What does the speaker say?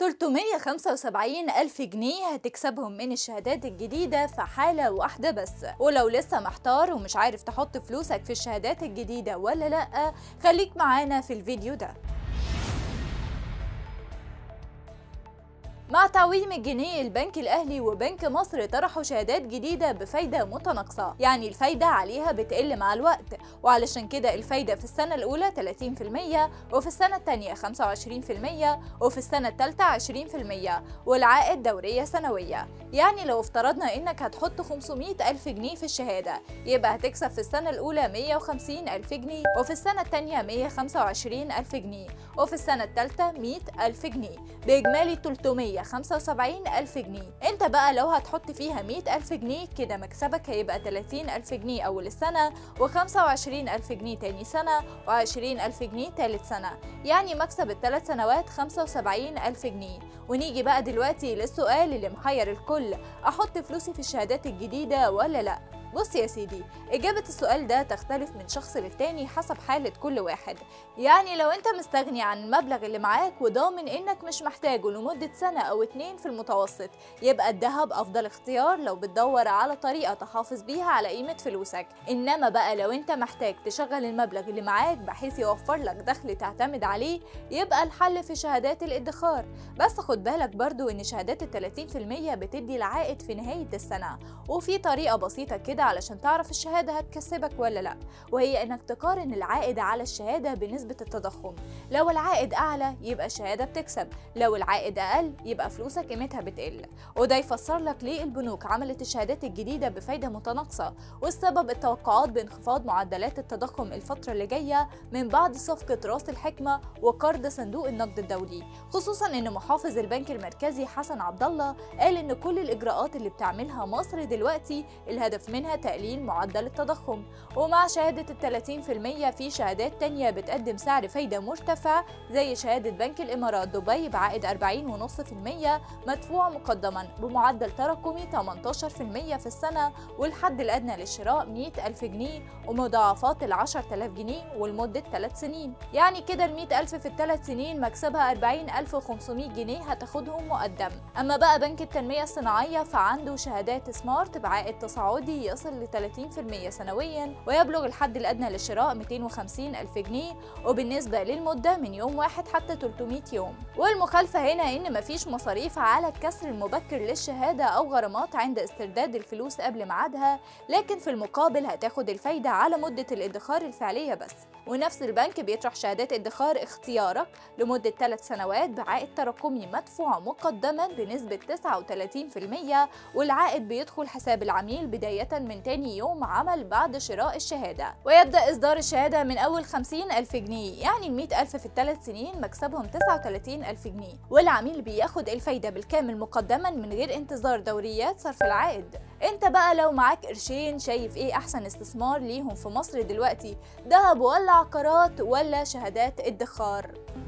375 ألف جنيه هتكسبهم من الشهادات الجديدة في حالة واحدة بس ولو لسه محتار ومش عارف تحط فلوسك في الشهادات الجديدة ولا لأ خليك معانا في الفيديو ده مع تعويم الجنيه البنك الأهلي وبنك مصر طرحوا شهادات جديدة بفايدة متناقصة يعني الفايدة عليها بتقل مع الوقت وعلشان كده الفايدة في السنة الأولى 30% وفي السنة الثانية 25% وفي السنة الثالثة 20% والعائد دورية سنوية يعني لو افترضنا إنك هتحط 500 ألف جنيه في الشهادة يبقى هتكسب في السنة الأولى 150 ألف جنيه وفي السنة الثانية 125 ألف جنيه وفي السنة الثالثة 100 ألف جنيه بإجمالي 300 175 ألف جنيه انت بقى لو هتحط فيها 100 ألف جنيه كده مكسبك هيبقى 30 ألف جنيه أول السنة و25 ألف جنيه تاني سنة و20 ألف جنيه تالت سنة يعني مكسب الثلاث سنوات 75 ألف جنيه ونيجي بقى دلوقتي للسؤال اللي محير الكل أحط فلوسي في الشهادات الجديدة ولا لأ بص يا سيدي إجابة السؤال ده تختلف من شخص للتاني حسب حالة كل واحد يعني لو أنت مستغني عن المبلغ اللي معاك وضامن إنك مش محتاجه لمدة سنة أو اتنين في المتوسط يبقى الذهب أفضل اختيار لو بتدور على طريقة تحافظ بيها على قيمة فلوسك إنما بقى لو أنت محتاج تشغل المبلغ اللي معاك بحيث يوفر لك دخل تعتمد عليه يبقى الحل في شهادات الادخار بس خد بالك برضو إن شهادات ال 30% بتدي العائد في نهاية السنة وفي طريقة بسيطة كده علشان تعرف الشهادة هتكسبك ولا لأ وهي إنك تقارن العائد على الشهادة بنسبة التضخم لو العائد أعلى يبقى الشهادة بتكسب لو العائد أقل يبقى فلوسك قيمتها بتقل وده يفسر لك ليه البنوك عملت الشهادات الجديدة بفايدة متناقصة والسبب التوقعات بانخفاض معدلات التضخم الفترة اللي جاية من بعد صفقة راس الحكمة وقرض صندوق النقد الدولي خصوصا إن محافظ البنك المركزي حسن عبد الله قال إن كل الإجراءات اللي بتعملها مصر دلوقتي الهدف منها تقليل معدل التضخم ومع شهادة التلاتين في المية في شهادات تانية بتقدم سعر فايدة مرتفع زي شهادة بنك الإمارات دبي بعائد 40.5% مدفوع مقدما بمعدل تراكمي 18% في السنة والحد الأدنى للشراء 100 ألف جنيه ومضاعفات ال 10000 جنيه ولمدة 3 سنين يعني كده ال 100 ألف في الثلاث سنين مكسبها 40500 جنيه هتاخدهم مقدم أما بقى بنك التنمية الصناعية فعنده شهادات سمارت بعائد تصاعدي يصل ل 30% سنويا ويبلغ الحد الأدنى للشراء 250 ألف جنيه وبالنسبة للمدة من يوم واحد حتى 300 يوم والمخالفة هنا إن مفيش مصاريف على الكسر المبكر للشهادة أو غرامات عند استرداد الفلوس قبل ميعادها لكن في المقابل هتاخد الفايدة على مدة الادخار الفعلية بس ونفس البنك بيطرح شهادات ادخار اختيارك لمدة 3 سنوات بعائد تراكمي مدفوع مقدما بنسبة 39% والعائد بيدخل حساب العميل بداية من تاني يوم عمل بعد شراء الشهادة ويبدأ إصدار الشهادة من أول 50 ألف جنيه يعني ال 100 ألف في الثلاث سنين مكسبهم 39 ألف جنيه والعميل بياخد الفايدة بالكامل مقدما من غير انتظار دوريات صرف العائد انت بقى لو معاك قرشين شايف ايه احسن استثمار ليهم في مصر دلوقتي دهب ولا عقارات ولا شهادات ادخار